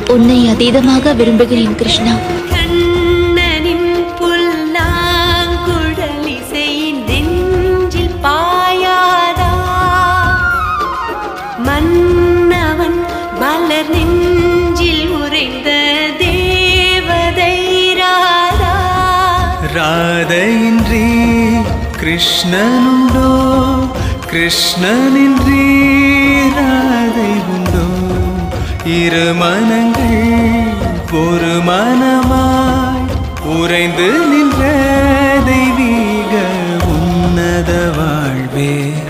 உன்னை அதீதமாக விரும்புகிறேன் கிருஷ்ணா கண்ணனின் புல்லாங்குழலிசை நெஞ்சில் பாயாதா மன்னவன் மலர் நெஞ்சில் உறைந்த தேவதை ராதா ராதையின்றி கிருஷ்ணனுண்டோ கிருஷ்ணனின்றி ராதை உண்டோ இரு மனங்கள் ஒரு மனமாய் உறைந்து நின்ற தெய்வீக உன்னத வாழ்வே